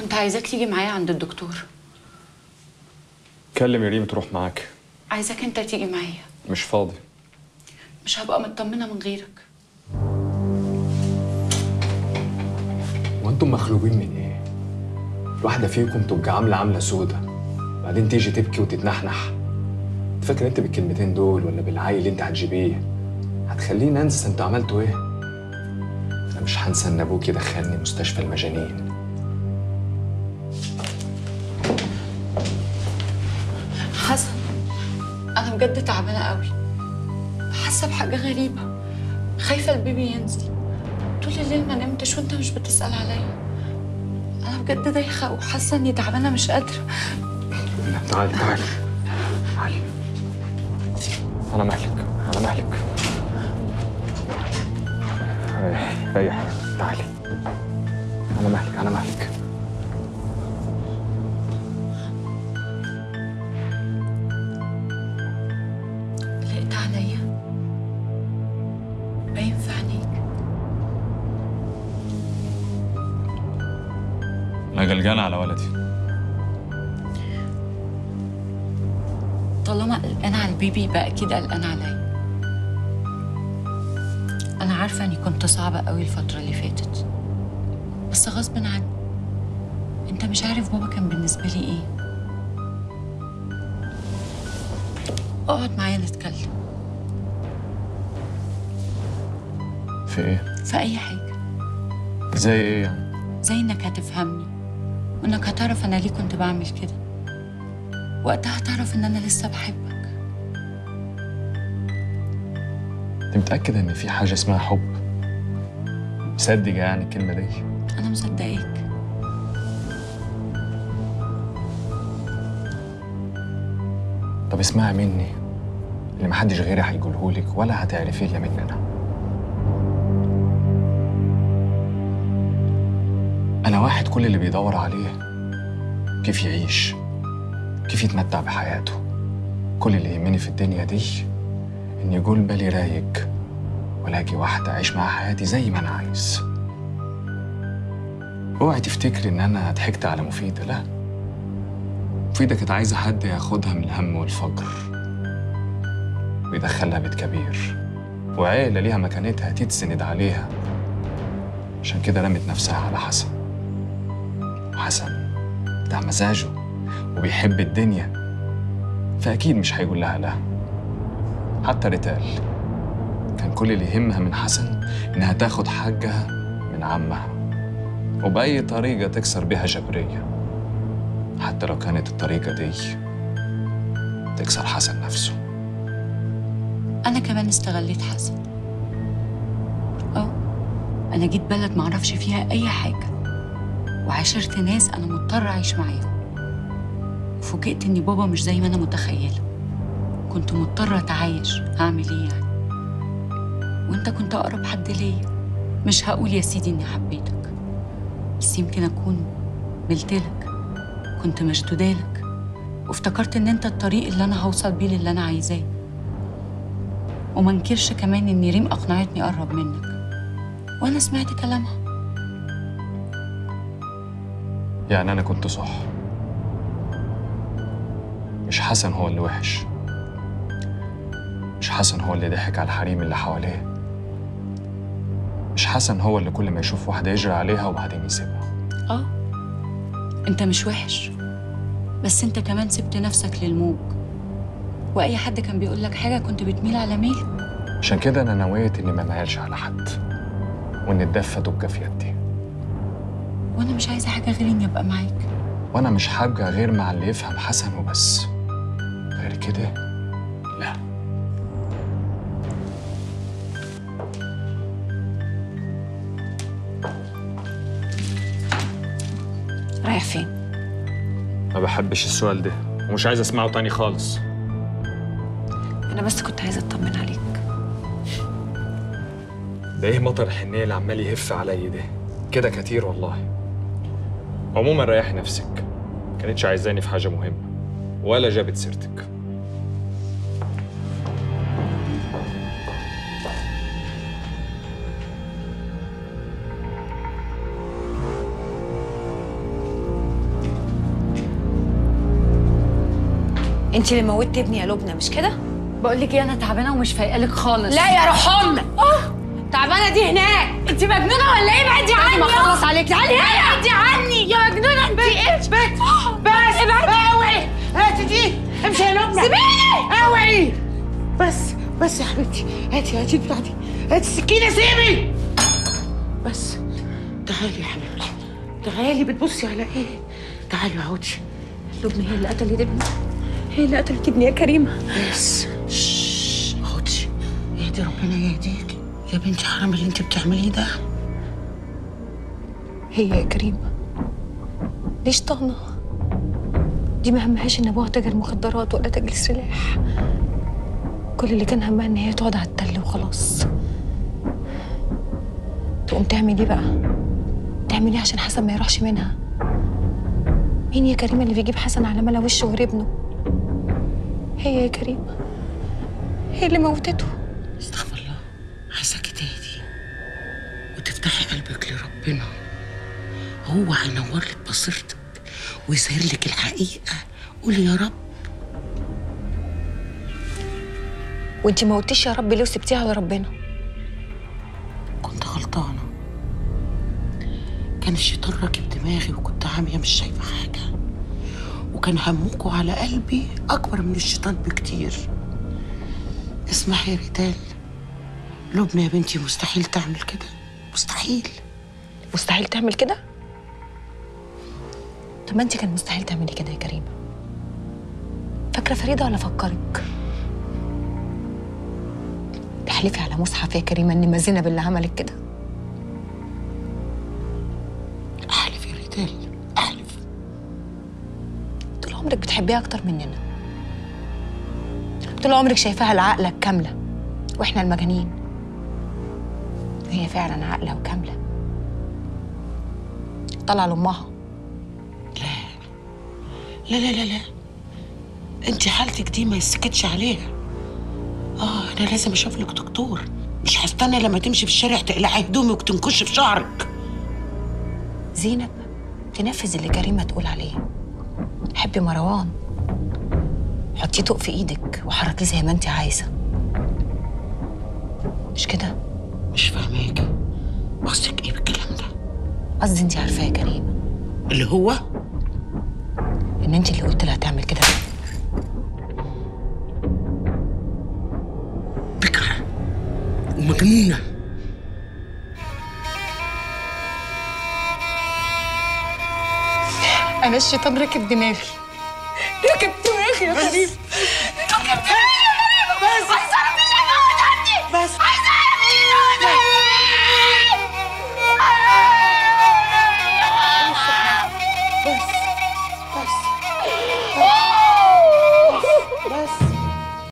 كنت عايزاك تيجي معايا عند الدكتور كلم ريم تروح معاك عايزاك انت تيجي معايا مش فاضي مش هبقى مطمنه من غيرك وانتم مخلوقين من ايه؟ الواحدة فيكم تبقى عاملة عاملة سودة بعدين تيجي تبكي وتتنحنح انت فاكر انت بالكلمتين دول ولا بالعيل اللي انت هتجيبيه هتخليني انسى انت عملتوا ايه؟ انا مش هنسى ان ابوك دخلني مستشفى المجانين حسن انا بجد تعبانه قوي حاسه بحاجه غريبه خايفه البيبي ينزل طول الليل ما نمتش وانت مش بتسال عليا انا بجد دايخه وحاسه اني تعبانه مش قادره لا تعالي تعالي تعالي انا مهلك انا مهلك ريح ريح تعالي انا مهلك انا مهلك لقيت عليا باين في عينيك انا قلقان على ولدي طالما قلقانة على البيبي يبقى أكيد قلقانة عليا أنا عارفة إني كنت صعبة قوي الفترة اللي فاتت بس غصب عني أنت مش عارف بابا كان بالنسبة لي إيه اقعد معايا نتكلم في ايه؟ في أي حاجة زي ايه يعني؟ زي إنك هتفهمني وإنك هتعرف أنا ليه كنت بعمل كده وقتها هتعرف إن أنا لسه بحبك انت متأكد ان في حاجة اسمها حب؟ مصدقة يعني الكلمة دي؟ أنا مصدقاك طب اسمعي مني اللي محدش غيري هيقولهولك ولا هتعرفيه الا مني انا انا واحد كل اللي بيدور عليه كيف يعيش كيف يتمتع بحياته كل اللي يهمني في الدنيا دي اني يقول بالي رايق والاقي واحدة اعيش معاها حياتي زي ما انا عايز اوعي تفتكري ان انا ضحكت على مفيدة لا مفيدة كانت عايزة حد ياخدها من الهم والفقر ويدخلها بيت كبير وعيلة ليها مكانتها تتسند عليها عشان كده رمت نفسها على حسن وحسن بتاع مزاجه وبيحب الدنيا فأكيد مش هيقول لها لا حتى ريتال كان كل اللي يهمها من حسن إنها تاخد حقها من عمها وبأي طريقة تكسر بيها جبرية حتى لو كانت الطريقة دي تكسر حسن نفسه أنا كمان استغليت حسن أه أنا جيت بلد معرفش فيها أي حاجة وعاشرت ناس أنا مضطرة أعيش معاهم فوجئت إن بابا مش زي ما أنا متخيلة كنت مضطرة أتعايش هعمل إيه يعني وأنت كنت أقرب حد ليا مش هقول يا سيدي إني حبيتك بس يمكن أكون ملتلك كنت مشدودالك وافتكرت إن أنت الطريق اللي أنا هوصل بيه للي أنا عايزاه وما انكرش كمان ان ريم اقنعتني اقرب منك وانا سمعت كلامها يعني أنا كنت صح مش حسن هو اللي وحش مش حسن هو اللي ضحك على الحريم اللي حواليه مش حسن هو اللي كل ما يشوف واحدة يجري عليها وبعدين يسيبها اه انت مش وحش بس انت كمان سبت نفسك للموج واي حد كان بيقول لك حاجه كنت بتميل على ميل عشان كده أنا نويت إني ما مايلش على حد وإن الدفة تبقى في يدي وانا مش عايزه حاجه غير اني ابقى معاك وأنا مش هبقى غير مع اللي يفهم حسن وبس غير كده لا رايح فين ما بحبش السؤال ده ومش عايز أسمعه تاني خالص انا بس كنت عايزه اطمن عليك ده ايه مطر الحنية اللي عمال يهف عليا ده كده كتير والله عموما ريحي نفسك كانتش عايزاني في حاجة مهمة ولا جابت سيرتك انت اللي موتت ابني يا لبنى مش كده بقول لك ايه انا تعبانه ومش فايقالك خالص لا يا روح امك تعبانه دي هناك انت مجنونه ولا ايه ابعدي عني ما اخلص عليك تعالي هنا ابعدي عني يا مجنونه انت ايه بس بس اوعي هاتي دي امشي يا لبنى سيبيني اوعي بس بس يا حبيبتي هاتي هاتي بتاعتي هاتي السكينه سيبي بس تعالي يا حبيبتي تعالي بتبصي على ايه تعالي اقعدي لبنى هي اللي قتلت ابني هي اللي قتلت ابني يا كريمه بس شش اقعدي اهدي ربنا يهديك يا بنتي حرام اللي انت بتعمليه ده هي يا كريمه ليش طهنا دي ما همهاش ان ابوها تاجر مخدرات ولا تاجر سلاح كل اللي كان همها ان هي تقعد على التل وخلاص تقوم تعمل ايه بقى تعمل ايه عشان حسن ما يروحش منها مين يا كريمه اللي بيجيب حسن على ملا وشه غير ابنه هي يا كريمه هي اللي موتته استغفر الله عايزاكي تهدي وتفتحي قلبك لربنا هو هينور لك بصيرتك ويظهر لك الحقيقة قولي يا رب وانت ما قلتيش يا رب ليه وسبتيها على ربنا كنت غلطانة كان الشيطان راكب دماغي وكنت عامية مش شايفة حاجة وكان همكوا على قلبي أكبر من الشيطان بكتير اسمحي يا ريتال لبنى يا بنتي مستحيل تعمل كده مستحيل مستحيل تعمل كده طب ما انت كان مستحيل تعملي كده يا كريمه فاكره فريده ولا فكرك تحلفي على مصحف يا كريمه ان ما زينب اللي عملت كده أحلف يا ريتال أحلف طول عمرك بتحبيها اكتر مننا طول عمرك شايفاها العاقله الكامله واحنا المجانين وهي فعلا عاقله وكامله طلع لامها لا لا لا لا انت حالتك دي ما يسكتش عليها اه انا لازم اشوف لك دكتور مش هستنى لما تمشي في الشارع تقلعي هدومك وتنكش في شعرك زينب تنفذ اللي كريمه تقول عليه حبي مروان حطيه طوق في ايدك وحركيه زي ما انت عايزه مش كده مش فاهماكي قصدك ايه بالكلام ده قصدي انت عارفاه يا كريمه اللي هو ان انت اللي قلت لها تعمل كده بكرة ومجنونة انا الشيطان ركب دماغي ركب دماغي يا كريم بس بس